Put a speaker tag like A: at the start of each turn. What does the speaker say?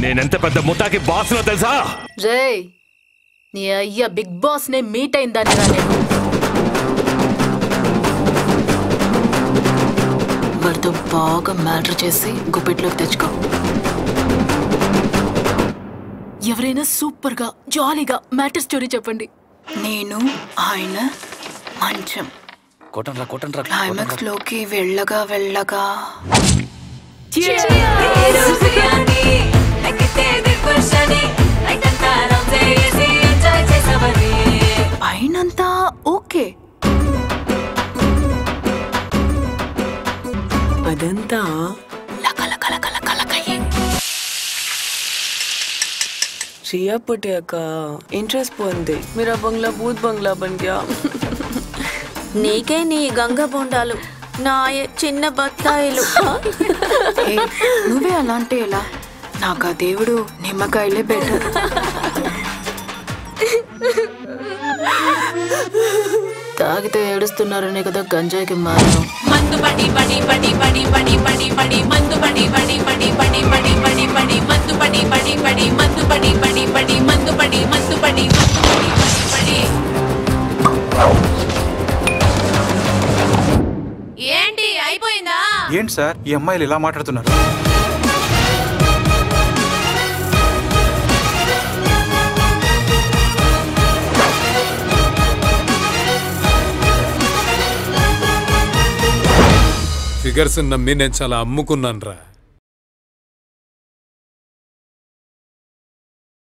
A: నేనెంత పెద్ద ముఠాకి బాస్లో తెలుసా
B: రేయ్ నీ అయ్య బిగ్ బాస్ నే మీట్ అయిందని రా నేను వాడితో బాగా మ్యాటర్ చేసి గుప్పెట్లోకి తెచ్చుకో ఎవరైనా సూపర్ గా జాలీగా మ్యాటర్ స్టోరీ చెప్పండి
C: నేను ఆయన మంచం
D: కొట్టండ్రా కొట్టండ్రా
C: క్లైమాక్స్ లోకి వెళ్ళగా వెళ్ళగా పైనంతా ఓకే
E: అదంతా శ్రియా పుట్టాక ఇంట్రెస్ట్ పోయింది మీరా బంగ్లా భూత్ బంగ్లా బన్ గయా
F: నీకే నీ గంగ బొండాలు నా చిన్న బత్తాయిలు
C: ఏ, నువ్వే అలా అంటే ఎలా నాకు ఆ దేవుడు నిమ్మకాయలే బెటర్
B: తాగితే ఏడుస్తున్నారనే కదా గంజాయికి మారడం
G: మందు పడి పడి పడి పడి పడి పడి పడి మందు పడి పడి పడి పడి పడి పడి పడి మందు పడి పడి పడి మందు పడి పడి పడి మందు పడి మందు పడి మందు పడి పడి పడి ఏంటి అయిపోయిందా
H: ఏంటి సార్ ఈ అమ్మాయిలు ఇలా మాట్లాడుతున్నారు
I: ఫిగర్స్ నమ్మి నేను చాలా అమ్ముకున్నాను రా